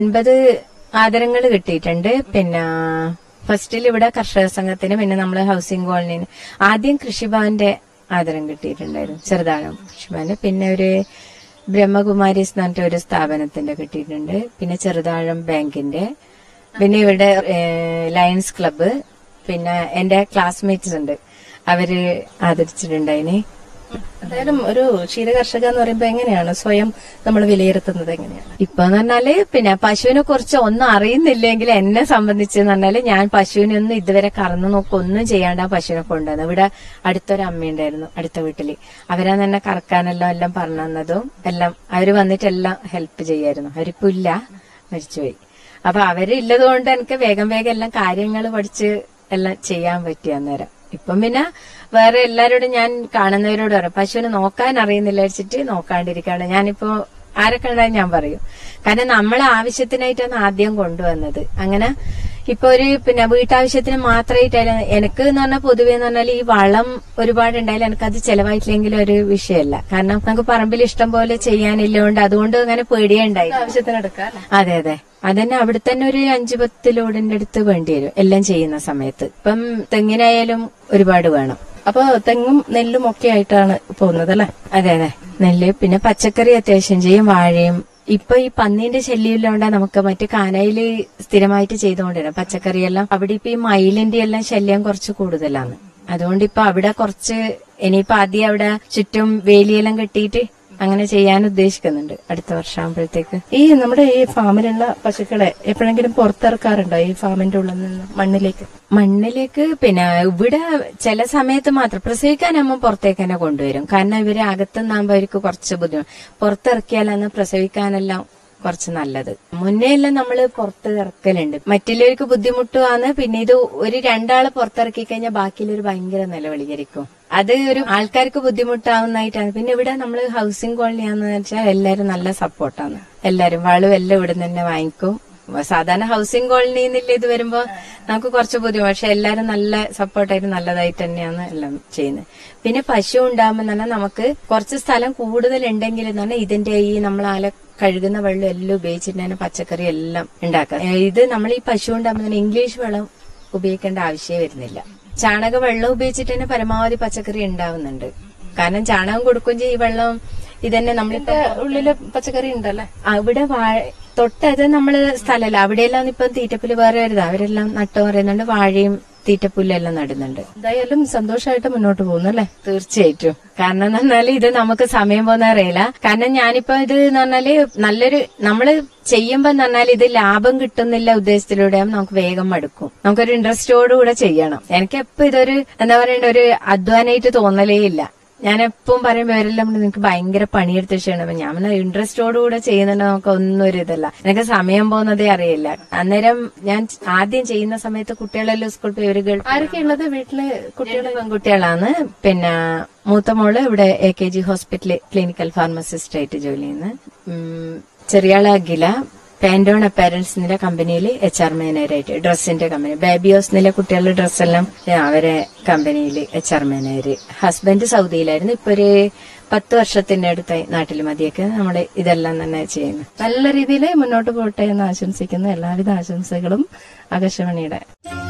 ഒൻപത് ആദരങ്ങൾ കിട്ടിയിട്ടുണ്ട് പിന്നെ ഫസ്റ്റിൽ ഇവിടെ കർഷക സംഘത്തിന് പിന്നെ നമ്മള് ഹൗസിംഗ് കോളനിന് ആദ്യം കൃഷിഭവന്റെ ആദരം കിട്ടിയിട്ടുണ്ടായിരുന്നു ചെറുതാഴം കൃഷിഭവന്റെ പിന്നെ ഒരു ബ്രഹ്മകുമാരീസ് എന്ന് പറഞ്ഞിട്ട് ഒരു സ്ഥാപനത്തിന്റെ കിട്ടിയിട്ടുണ്ട് പിന്നെ ചെറുതാഴം ബാങ്കിന്റെ പിന്നെ ഇവിടെ ഏഹ്, ലയൺസ് ക്ലബ്ബ് പിന്നെ എന്റെ ക്ലാസ്മേറ്റ്സ് ഉണ്ട് അവര് ആദരിച്ചിട്ടുണ്ടായിന് എന്തായാലും ഒരു ക്ഷീരകർഷക എന്ന് പറയുമ്പോ എങ്ങനെയാണ് സ്വയം നമ്മൾ വിലയിരുത്തുന്നത് എങ്ങനെയാണ് ഇപ്പൊ എന്ന് പറഞ്ഞാല് പിന്നെ പശുവിനെ കുറിച്ച് ഒന്നും അറിയുന്നില്ലെങ്കിൽ എന്നെ സംബന്ധിച്ച് എന്ന് പറഞ്ഞാല് ഞാൻ പശുവിനെ ഒന്നും ഇതുവരെ കറന്നു നോക്കി ഒന്നും ചെയ്യാണ്ട് ആ പശുവിനെ കൊണ്ടുവന്നു ഇവിടെ അടുത്തൊരു അമ്മയുണ്ടായിരുന്നു അടുത്ത വീട്ടില് അവരാ തന്നെ കറക്കാനെല്ലാം എല്ലാം പറഞ്ഞു തന്നതും എല്ലാം അവര് വന്നിട്ട് എല്ലാം ഹെൽപ്പ് ചെയ്യായിരുന്നു അവരിപ്പോ ഇല്ല മരിച്ചുപോയി അപ്പൊ അവരില്ലത് കൊണ്ട് എനിക്ക് വേഗം വേഗം എല്ലാം കാര്യങ്ങൾ പഠിച്ച് എല്ലാം ചെയ്യാൻ പറ്റി അന്നേരം ഇപ്പം പിന്നെ വേറെ എല്ലാരോടും ഞാൻ കാണുന്നവരോട് പറയും പശുവിനെ നോക്കാൻ അറിയുന്നില്ല വെച്ചിട്ട് നോക്കാണ്ടിരിക്കാണ് ഞാനിപ്പോ ആരെ കണ്ടാലും ഞാൻ പറയും കാരണം നമ്മളെ ആവശ്യത്തിനായിട്ടാണ് ആദ്യം കൊണ്ടുവന്നത് അങ്ങനെ ഇപ്പൊ ഒരു പിന്നെ വീട്ടാവശ്യത്തിന് മാത്രമായിട്ടായാലും എനിക്ക് എന്ന് പറഞ്ഞാൽ പൊതുവെ എന്ന് പറഞ്ഞാൽ ഈ വളം ഒരുപാട് ഉണ്ടായാലും എനിക്കത് ചെലവായിട്ടില്ലെങ്കിലും ഒരു വിഷയമല്ല കാരണം നമുക്ക് പറമ്പിൽ ഇഷ്ടം പോലെ ചെയ്യാനില്ലോണ്ട് അതുകൊണ്ട് അങ്ങനെ പേടിയേ ഉണ്ടായി ആവശ്യത്തിന് എടുക്കാം അല്ലേ അതെ അതെ അതന്നെ അവിടെ തന്നെ ഒരു അഞ്ചു പത്ത് ലോഡിന്റെ അടുത്ത് വേണ്ടി വരും എല്ലാം ചെയ്യുന്ന സമയത്ത് ഇപ്പം തെങ്ങിനായാലും ഒരുപാട് വേണം അപ്പൊ തെങ്ങും നെല്ലും ഒക്കെ ആയിട്ടാണ് പോകുന്നത് അല്ലെ അതെ അതെ നെല്ല് പിന്നെ പച്ചക്കറി അത്യാവശ്യം ചെയ്യും വാഴയും ഇപ്പൊ ഈ പന്നീന്റെ ശല്യം ഇല്ലാണ്ട് നമുക്ക് മറ്റു കാനയില് സ്ഥിരമായിട്ട് ചെയ്തുകൊണ്ടിരുന്നത് പച്ചക്കറിയെല്ലാം അവിടെ ഇപ്പൊ ഈ മയിലിന്റെ എല്ലാം ശല്യം കുറച്ച് കൂടുതലാണ് അതുകൊണ്ട് ഇപ്പൊ അവിടെ കുറച്ച് ഇനിയിപ്പൊ ആദ്യം അവിടെ ചുറ്റും വേലിയെല്ലാം കെട്ടിയിട്ട് അങ്ങനെ ചെയ്യാൻ ഉദ്ദേശിക്കുന്നുണ്ട് അടുത്ത വർഷമാകുമ്പോഴത്തേക്ക് ഈ നമ്മുടെ ഈ ഫാമിലുള്ള പശുക്കളെ എപ്പോഴെങ്കിലും പുറത്തിറക്കാറുണ്ടോ ഈ ഫാമിന്റെ ഉള്ളിൽ നിന്ന് മണ്ണിലേക്ക് മണ്ണിലേക്ക് പിന്നെ ഇവിടെ ചില സമയത്ത് മാത്രം പ്രസവിക്കാനാകുമ്പോൾ പുറത്തേക്ക് തന്നെ കൊണ്ടുവരും കാരണം ഇവര് അകത്തുനിന്നാകുമ്പോൾ അവർക്ക് കുറച്ച് ബുദ്ധിമുട്ട് പുറത്തിറക്കിയാലാണ് പ്രസവിക്കാനെല്ലാം കുറച്ച് നല്ലത് മുന്നേ എല്ലാം നമ്മള് പുറത്ത് ഇറക്കലുണ്ട് മറ്റുള്ളവർക്ക് ബുദ്ധിമുട്ടുമാണ് പിന്നെ ഇത് ഒരു രണ്ടാള് പുറത്തിറക്കി കഴിഞ്ഞാൽ ബാക്കിയുള്ളവർ ഭയങ്കര നിലവിളിയായിരിക്കും അത് ഒരു ആൾക്കാർക്ക് ബുദ്ധിമുട്ടാവുന്നതായിട്ടാണ് പിന്നെ ഇവിടെ നമ്മള് ഹൗസിംഗ് കോളനിയാന്ന് വെച്ചാൽ എല്ലാരും നല്ല സപ്പോർട്ടാണ് എല്ലാരും വളം എല്ലാം ഇവിടെ നിന്ന് തന്നെ വാങ്ങിക്കും സാധാരണ ഹൗസിംഗ് കോളനി എന്നില്ല ഇത് വരുമ്പോ നമുക്ക് കുറച്ച് ബുദ്ധിമുട്ട് പക്ഷെ എല്ലാരും നല്ല സപ്പോർട്ടായിട്ട് നല്ലതായിട്ട് തന്നെയാണ് എല്ലാം ചെയ്യുന്നത് പിന്നെ പശു ഉണ്ടാകുമ്പോൾ തന്നെ നമുക്ക് കുറച്ച് സ്ഥലം കൂടുതൽ ഉണ്ടെങ്കിൽ എന്ന് പറഞ്ഞാൽ ഇതിന്റെ ഈ നമ്മൾ ആല കഴുകുന്ന വെള്ളം എല്ലാം ഉപയോഗിച്ചിട്ട് തന്നെ പച്ചക്കറി എല്ലാം ഉണ്ടാക്കാം ഏ, ഇത് നമ്മൾ ഈ പശു ഉണ്ടാകുമ്പോൾ തന്നെ ഇംഗ്ലീഷ് വെള്ളം ഉപയോഗിക്കേണ്ട ആവശ്യമേ വരുന്നില്ല ചാണക വെള്ളം ഉപയോഗിച്ചിട്ട് തന്നെ പരമാവധി പച്ചക്കറി ഉണ്ടാവുന്നുണ്ട് കാരണം ചാണകം കൊടുക്കുകയും ചെയ്യും ഈ വെള്ളം ഇതന്നെ നമ്മളിപ്പോ ഉള്ളില് പച്ചക്കറി ഉണ്ടല്ലേ അവിടെ വാഴ തൊട്ടത് നമ്മള് സ്ഥലമല്ല അവിടെയെല്ലാം ഇപ്പം തീറ്റപ്പുല്ല് വേറെ വരുന്നത് അവരെല്ലാം നട്ടു പറയുന്നുണ്ട് വാഴയും തീറ്റപ്പുല്ലെല്ലാം നടുന്നുണ്ട് എന്തായാലും സന്തോഷമായിട്ട് മുന്നോട്ട് പോകുന്നു അല്ലേ തീർച്ചയായിട്ടും കാരണം എന്ന് പറഞ്ഞാല് ഇത് നമുക്ക് സമയം പോകുന്ന അറിയില്ല കാരണം ഞാനിപ്പോ ഇത് എന്ന് പറഞ്ഞാല് നല്ലൊരു നമ്മള് ചെയ്യുമ്പോ എന്ന് പറഞ്ഞാൽ ഇത് ലാഭം കിട്ടുന്നില്ല ഉദ്ദേശത്തിലൂടെ നമുക്ക് വേഗം മടുക്കും നമുക്കൊരു ഇൻട്രസ്റ്റോടുകൂടെ ചെയ്യണം എനിക്ക് എപ്പോ ഇതൊരു എന്താ പറയണ്ട ഒരു അധ്വാനായിട്ട് തോന്നലേ ഇല്ല ഞാൻ എപ്പം പറയുമ്പോ ഇവരെല്ലാം കൂടി നിനക്ക് ഭയങ്കര പണിയെടുത്ത് ചെയ്യണം അപ്പൊ ഞാൻ ഇൻട്രസ്റ്റോടുകൂടെ ചെയ്യുന്നുണ്ട് നമുക്ക് ഒന്നും ഒരു ഇതല്ല എനിക്ക് സമയം പോകുന്നതേ അറിയില്ല അന്നേരം ഞാൻ ആദ്യം ചെയ്യുന്ന സമയത്ത് കുട്ടികളെല്ലാം സ്കൂളിൽ പോയി ഒരു ഗൾഫ് ആരൊക്കെയുള്ളത് വീട്ടില് കുട്ടികൾ കുട്ടികള് പെൺകുട്ടികളാണ് പിന്നെ മൂത്ത മോള് ഇവിടെ എ കെ ജി ഹോസ്പിറ്റലിൽ ക്ലിനിക്കൽ ഫാർമസിസ്റ്റ് ആയിട്ട് ജോലി ചെയ്യുന്നു ഉം, ചെറിയാള് അഖില പാൻഡോൺ അപ്പാരൻസ് എന്നുള്ള കമ്പനിയിൽ എച്ച് ആർ മാനേജറായിട്ട് ഡ്രസ്സിന്റെ കമ്പനി ബേബിയോസ് എന്നുള്ള കുട്ടികളുടെ ഡ്രസ്സെല്ലാം ഏ, അവരെ കമ്പനിയിൽ എച്ച് ആർ മാനേജർ ഹസ്ബൻഡ് സൗദിയിലായിരുന്നു ഇപ്പൊ ഒരു പത്ത് വർഷത്തിന്റെ അടുത്തായി നാട്ടിൽ മതിയൊക്കെ നമ്മള് ഇതെല്ലാം തന്നെ ചെയ്യുന്നു നല്ല രീതിയിൽ മുന്നോട്ട് പോട്ടെ എന്ന് ആശംസിക്കുന്നു എല്ലാവിധ ആശംസകളും ആകാശവാണിയുടെ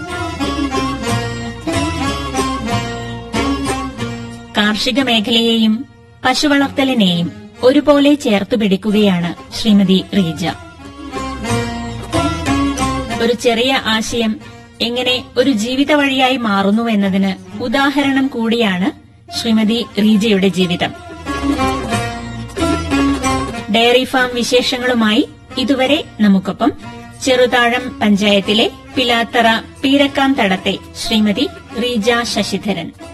കാർഷിക മേഖലയെയും പശുവളർത്തലിനെയും ഒരുപോലെ ചേർത്തു പിടിക്കുകയാണ് ശ്രീമതി റീജ ഒരു ചെറിയ ആശയം എങ്ങനെ ഒരു ജീവിത വഴിയായി മാറുന്നു എന്നതിന് ഉദാഹരണം കൂടിയാണ് ശ്രീമതി റീജയുടെ ജീവിതം ഡയറി ഫാം വിശേഷങ്ങളുമായി ഇതുവരെ നമുക്കൊപ്പം ചെറുതാഴം പഞ്ചായത്തിലെ പിലാത്തറ പീരക്കാൻ തടത്തെ ശ്രീമതി റീജ ശശിധരൻ